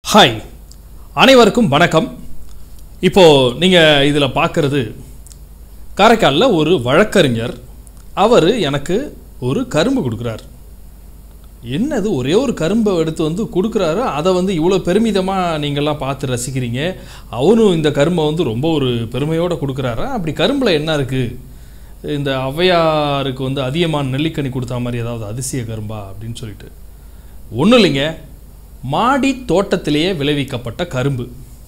hi அனைவருக்கும் வணக்கம் இப்போது நீங்கள் இதில் பார்க்குறது காரைக்காலில் ஒரு வழக்கறிஞர் அவர் எனக்கு ஒரு கரும்பு கொடுக்குறார் என்னது ஒரே ஒரு கரும்பை எடுத்து வந்து கொடுக்குறாரு அதை வந்து இவ்வளோ பெருமிதமாக நீங்கள்லாம் பார்த்து ரசிக்கிறீங்க அவரும் இந்த கரும்பை வந்து ரொம்ப ஒரு பெருமையோடு கொடுக்குறாரா அப்படி கரும்பில் என்ன இருக்குது இந்த ஔவையாருக்கு வந்து அதியமான் நெல்லிக்கனி கொடுத்தா மாதிரி ஏதாவது அதிசய கரும்பா அப்படின்னு சொல்லிட்டு ஒன்றும் இல்லைங்க மாடி தோட்டத்திலேயே விளைவிக்கப்பட்ட கரும்பு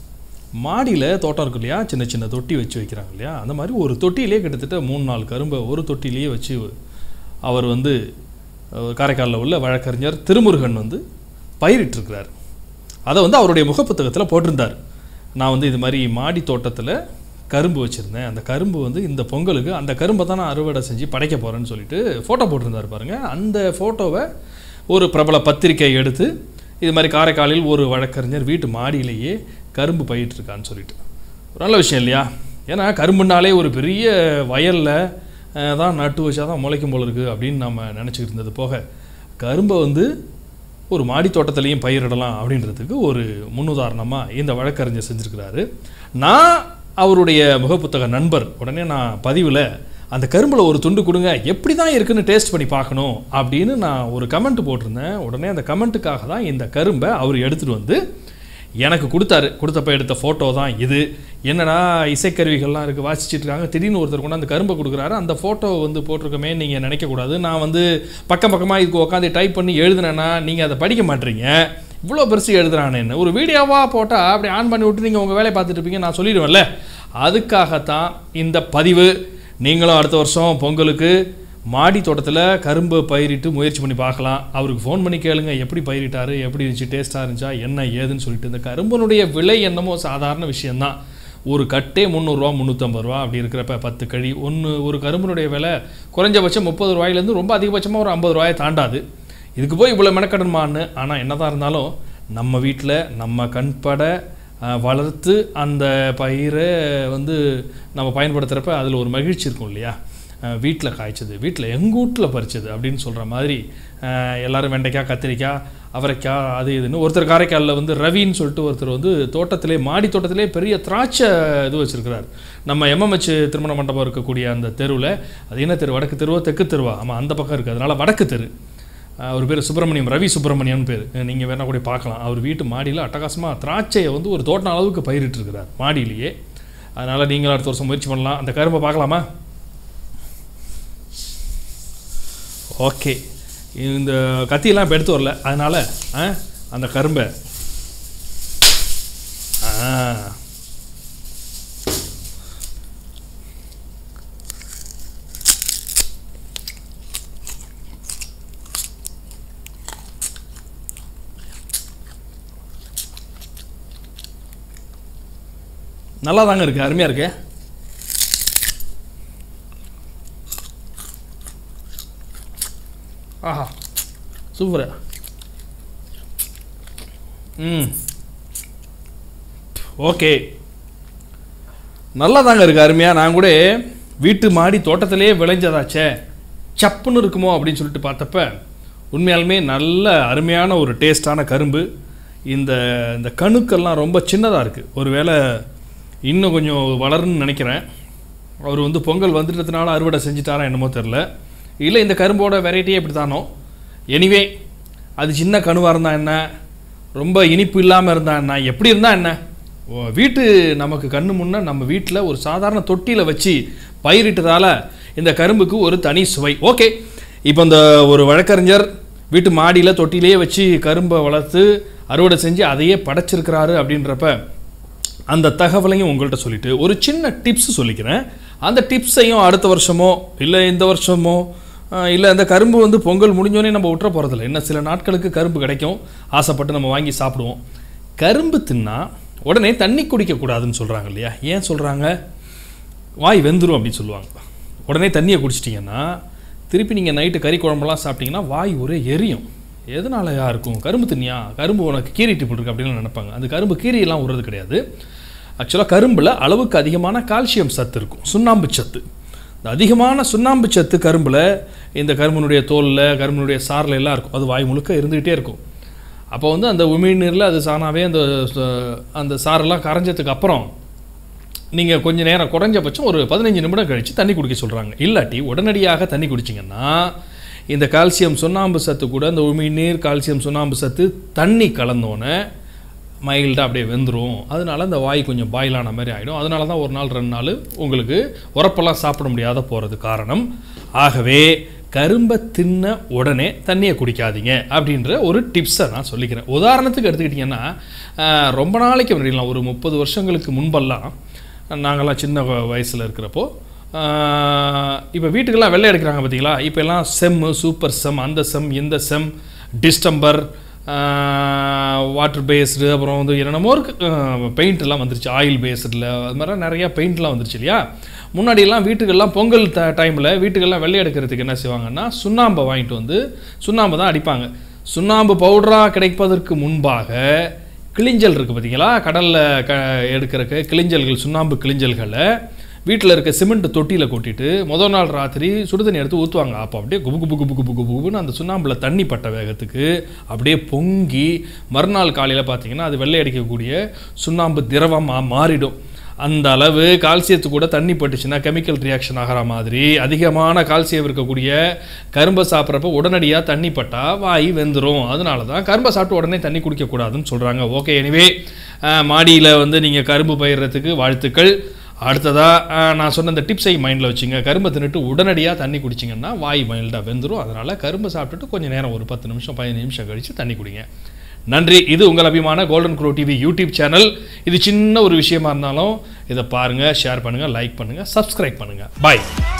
மாடியில் தோட்டம் இருக்கு இல்லையா சின்ன சின்ன தொட்டி வச்சு வைக்கிறாங்க இல்லையா அந்த மாதிரி ஒரு தொட்டியிலே கிட்டத்தட்ட மூணு நாலு கரும்பை ஒரு தொட்டிலேயே வச்சு அவர் வந்து அஹ், காரைக்காலில் உள்ள வழக்கறிஞர் திருமுருகன் வந்து பயிரிட்டிருக்கிறார் அதை வந்து அவருடைய முகப்புத்தகத்தில் போட்டிருந்தார் நான் வந்து இது மாதிரி மாடி தோட்டத்தில் கரும்பு வச்சுருந்தேன் அந்த கரும்பு வந்து இந்த பொங்கலுக்கு அந்த கரும்பை தான் நான் அறுவடை செஞ்சு படைக்க போகிறேன்னு சொல்லிட்டு ஃபோட்டோ போட்டிருந்தார் பாருங்கள் அந்த ஃபோட்டோவை ஒரு பிரபல பத்திரிக்கை எடுத்து இது மாதிரி காரைக்காலில் ஒரு வழக்கறிஞர் வீட்டு மாடியிலேயே கரும்பு பயிட்டிருக்கான்னு சொல்லிட்டு ஒரு நல்ல விஷயம் இல்லையா ஏன்னா கரும்புனாலே ஒரு பெரிய வயலில் தான் நட்டு வச்சா தான் முளைக்கும் போல இருக்குது அப்படின்னு நம்ம நினச்சிக்கிட்டு இருந்தது போக கரும்பை வந்து ஒரு மாடி தோட்டத்திலையும் பயிரிடலாம் அப்படின்றதுக்கு ஒரு முன்னுதாரணமாக இந்த வழக்கறிஞர் செஞ்சுருக்கிறாரு நான் அவருடைய முகப்புத்தக நண்பர் உடனே நான் பதிவில் அந்த கரும்பில் ஒரு துண்டு கொடுங்க எப்படி தான் இருக்குன்னு டேஸ்ட் பண்ணி பார்க்கணும் அப்படின்னு நான் ஒரு கமெண்ட் போட்டிருந்தேன் உடனே அந்த கமெண்ட்டுக்காக தான் இந்த கரும்பை அவர் எடுத்துகிட்டு வந்து எனக்கு கொடுத்தாரு கொடுத்தப்ப எடுத்த ஃபோட்டோ தான் இது என்னடா இசைக்கருவிகள்லாம் இருக்குது வாசிச்சுட்டு இருக்காங்க திடீர்னு ஒருத்தர் கொண்டு அந்த கரும்பை கொடுக்குறாரு அந்த ஃபோட்டோ வந்து போட்டிருக்கமே நீங்கள் நினைக்கக்கூடாது நான் வந்து பக்கம் பக்கமாக இதுக்கு உட்காந்து டைப் பண்ணி எழுதுனேன்னா நீங்கள் அதை படிக்க மாட்டீங்க இவ்வளோ பெருசு எழுதுறானேன்னு ஒரு வீடியோவாக போட்டால் அப்படி ஆன் பண்ணி விட்டு நீங்கள் உங்கள் வேலையை பார்த்துட்டு இருப்பீங்க நான் சொல்லிடுவேன்ல அதுக்காகத்தான் இந்த பதிவு நீங்களும் அடுத்த வருஷம் பொங்கலுக்கு மாடி தோட்டத்தில் கரும்பு பயிரிட்டு முயற்சி பண்ணி பார்க்கலாம் அவருக்கு ஃபோன் பண்ணி கேளுங்க எப்படி பயிரிட்டாரு எப்படி இருந்துச்சு டேஸ்ட்டாக இருந்துச்சா என்ன ஏதுன்னு சொல்லிட்டு இந்த கரும்பனுடைய விலை என்னமோ சாதாரண விஷயந்தான் ஒரு கட்டே முந்நூறுரூவா முந்நூற்றம்பது ரூபா அப்படி இருக்கிறப்ப பத்து கழி ஒன்று ஒரு கரும்பனுடைய விலை குறைஞ்சபட்சம் முப்பது ரூபாயிலேருந்து ரொம்ப அதிகபட்சமாக ஒரு ஐம்பது ரூபாயை தாண்டாது இதுக்கு போய் இவ்வளோ மெனக்கடன்மான்னு ஆனால் என்னதான் இருந்தாலும் நம்ம வீட்டில் நம்ம கண்பட அஹ், வளர்த்து அந்த பயிரை வந்து நம்ம பயன்படுத்துகிறப்ப அதில் ஒரு மகிழ்ச்சி இருக்கும் இல்லையா வீட்டில் காய்ச்சது வீட்டில் எங்கள் வீட்டில் பறிச்சது அப்படின்னு சொல்கிற மாதிரி அஹ், எல்லாரும் வெண்டைக்காய் கத்திரிக்காய் அவரைக்காய் அது இதுன்னு ஒருத்தர் காரைக்காலில் வந்து ரவின்னு சொல்லிட்டு ஒருத்தர் வந்து தோட்டத்திலே மாடி தோட்டத்திலே பெரிய திராட்சை இது வச்சுருக்கிறார் நம்ம எம்எம்ஹெச் திருமண மண்டபம் இருக்கக்கூடிய அந்த தெருவில் அது என்ன தெரு வடக்கு தெருவா தெற்கு தெருவா ஆமாம் அந்த பக்கம் இருக்குது அதனால் வடக்கு தெரு அஹ் அவர் பேர் சுப்பிரமணியம் ரவி சுப்பிரமணியன் பேர் நீங்கள் வேணா கூட பார்க்கலாம் அவர் வீட்டு மாடியில் அட்டகாசமாக திராட்சையை வந்து ஒரு தோட்டம் அளவுக்கு பயிரிட்டிருக்கிறார் மாடியிலேயே அதனால் நீங்களும் அடுத்த வருஷம் முயற்சி பண்ணலாம் அந்த கரும்பை பார்க்கலாமா ஓகே இந்த கத்தியெல்லாம் இப்போ எடுத்து வரல அதனால் ஆ, அந்த கரும்பை ஆ நல்லா தாங்க இருக்குது அருமையாக இருக்கு ஆஹா சூப்பரு ம் ஓகே நல்லா தாங்க இருக்குது அருமையாக நான் கூட வீட்டு மாடி தோட்டத்திலே விளைஞ்சதாச்சே சப்புன்னு இருக்குமோ அப்படின்னு சொல்லிட்டு பார்த்தப்ப உண்மையாலுமே நல்ல அருமையான ஒரு டேஸ்டான கரும்பு இந்த இந்த கணுக்கெல்லாம் ரொம்ப சின்னதாக இருக்குது ஒருவேளை இன்னும் கொஞ்சம் வளரும்னு நினைக்கிறேன் அவர் வந்து பொங்கல் வந்துட்டதுனால அறுவடை செஞ்சுட்டாரா என்னமோ தெரில இல்லை இந்த கரும்போட வெரைட்டியே இப்படி தானோ எனிவே அது சின்ன கணுவாக இருந்தால் என்ன ரொம்ப இனிப்பு இல்லாமல் இருந்தால் என்ன எப்படி இருந்தால் என்ன ஓ, வீட்டு நமக்கு கண்ணு முன்னே நம்ம வீட்டில் ஒரு சாதாரண தொட்டியில் வச்சு பயிரிட்டதால இந்த கரும்புக்கு ஒரு தனி சுவை ஓகே இப்போ இந்த ஒரு வழக்கறிஞர் வீட்டு மாடியில் தொட்டிலேயே வச்சு கரும்பை வளர்த்து அறுவடை செஞ்சு அதையே படைச்சிருக்கிறாரு அப்படின்றப்ப அந்த தகவலையும் உங்கள்கிட்ட சொல்லிட்டு ஒரு சின்ன டிப்ஸ் சொல்லிக்கிறேன் அந்த டிப்ஸையும் அடுத்த வருஷமோ இல்லை இந்த வருஷமோ ஆஹ், இல்லை அந்த கரும்பு வந்து பொங்கல் முடிஞ்சோடனே நம்ம விட்டுற போகிறதில்ல இன்னும் சில நாட்களுக்கு கரும்பு கிடைக்கும் ஆசைப்பட்டு நம்ம வாங்கி சாப்பிடுவோம் கரும்பு தின்னா உடனே தண்ணி குடிக்கக்கூடாதுன்னு சொல்கிறாங்க இல்லையா ஏன் சொல்கிறாங்க வாய் வெந்துரும் அப்படின்னு சொல்லுவாங்க உடனே தண்ணியை குடிச்சிட்டிங்கன்னா திருப்பி நீங்கள் நைட்டு கறி குழம்புலாம் சாப்பிட்டீங்கன்னா வாய் ஒரே எரியும் எதனாலயா இருக்கும் கரும்பு தண்ணியா கரும்பு உனக்கு கீறிட்டு போட்டுருக்கு அப்படின்னு நினைப்பாங்க அந்த கரும்பு கீரியெல்லாம் விடுறது கிடையாது ஆக்சுவலாக கரும்பில் அளவுக்கு அதிகமான கால்சியம் சத்து இருக்கும் சுண்ணாம்பு சத்து இந்த அதிகமான சுண்ணாம்பு சத்து கரும்பில் இந்த கரும்புனுடைய தோலில் கரும்புனுடைய சாறில் எல்லாம் இருக்கும் அது வாய் முழுக்க இருந்துகிட்டே இருக்கும் அப்போ வந்து அந்த உமிழ்நீரில் அது சாணாவே அந்த ச- அந்த சாரெல்லாம் கரைஞ்சதுக்கு அப்புறம் நீங்கள் கொஞ்ச நேரம் குறைஞ்சபட்சம் ஒரு பதினஞ்சு நிமிடம் கழித்து தண்ணி குடிக்க சொல்கிறாங்க இல்லாட்டி உடனடியாக தண்ணி குடிச்சிங்கன்னா இந்த கால்சியம் சுண்ணாம்பு சத்து கூட இந்த உமிழ்நீர் கால்சியம் சுண்ணாம்பு சத்து தண்ணி கலந்தோன்னே மைல்டாக அப்படியே வெந்துடும் அதனால அந்த வாய் கொஞ்சம் பாயிலான மாதிரி ஆகிடும் அதனால தான் ஒரு நாள் ரெண்டு நாள் உங்களுக்கு உரப்பெல்லாம் சாப்பிட முடியாத போகிறது காரணம் ஆகவே கரும்பை தின்ன உடனே தண்ணியை குடிக்காதீங்க அப்படின்ற ஒரு டிப்ஸை நான் சொல்லிக்கிறேன் உதாரணத்துக்கு எடுத்துக்கிட்டிங்கன்னா ஆஹ், ரொம்ப நாளைக்கு முன்னாடிலாம் ஒரு முப்பது வருஷங்களுக்கு முன்பெல்லாம் நாங்கள்லாம் சின்ன வ- வயசுல இருக்கிறப்போ இப்போ வீட்டுக்கெல்லாம் வெள்ளை எடுக்கிறாங்க பார்த்தீங்களா இப்போ எல்லாம் செம்மு சூப்பர் செம் அந்த செம் இந்த செம் டிஸ்டம்பர் வாட்டர் பேஸ்டு அப்புறம் வந்து என்னென்னமோ இருக்கு பெயிண்ட் எல்லாம் வந்துருச்சு ஆயில் பேஸ்டில் அது மாதிரி நிறையா பெயிண்ட்லாம் வந்துருச்சு இல்லையா முன்னாடியெல்லாம் வீட்டுக்கெல்லாம் பொங்கல் ட டைமில் வீட்டுக்கெல்லாம் வெள்ளை எடுக்கிறதுக்கு என்ன செய்வாங்கன்னா சுண்ணாம்பை வாங்கிட்டு வந்து சுண்ணாம்பு தான் அடிப்பாங்க சுண்ணாம்பு பவுடராக கிடைப்பதற்கு முன்பாக கிளிஞ்சல் இருக்குது பார்த்தீங்களா கடலில் க எடுக்கிறக்கு கிளிஞ்சல்கள் சுண்ணாம்பு கிளிஞ்சல்களை வீட்டில் இருக்க சிமெண்ட் தொட்டியில் கொட்டிட்டு முதல் நாள் ராத்திரி சுடுதண்ணி எடுத்து ஊற்றுவாங்க அப்போ அப்படியே குபு குபு குபு குபு குபு குபுன்னு அந்த சுண்ணாம்பில் தண்ணி பட்ட வேகத்துக்கு அப்படியே பொங்கி மறுநாள் காலையில் பார்த்தீங்கன்னா அது வெள்ளை அடிக்கக்கூடிய சுண்ணாம்பு திரவமாக மாறிடும் அந்த அளவு கால்சியத்து கூட தண்ணி பட்டுச்சுன்னா கெமிக்கல் ரியாக்ஷன் ஆகிற மாதிரி அதிகமான கால்சியம் இருக்கக்கூடிய கரும்பை சாப்பிட்றப்ப உடனடியாக தண்ணி பட்டா வாய் வெந்துடும் அதனால தான் கரும்பை சாப்பிட்டு உடனே தண்ணி குடிக்கக்கூடாதுன்னு சொல்கிறாங்க ஓகே எனிவே மாடியில் வந்து நீங்கள் கரும்பு பயிர்றதுக்கு வாழ்த்துக்கள் அடுத்ததாக நான் சொன்ன இந்த டிப்ஸை மைண்டில் வச்சுங்க கரும்பை தின்னுட்டு உடனடியாக தண்ணி குடிச்சிங்கன்னா வாய் மைல்டாக வெந்துடும் அதனால் கரும்பை சாப்பிட்டுட்டு கொஞ்சம் நேரம் ஒரு பத்து நிமிஷம் பதினஞ்சு நிமிஷம் கழித்து தண்ணி குடிங்க நன்றி இது உங்கள் அபிமான golden crow TV YouTube channel இது சின்ன ஒரு விஷயமா இருந்தாலும் இதை பாருங்கள் ஷேர் பண்ணுங்கள் லைக் பண்ணுங்கள் சப்ஸ்கிரைப் பண்ணுங்கள் பாய்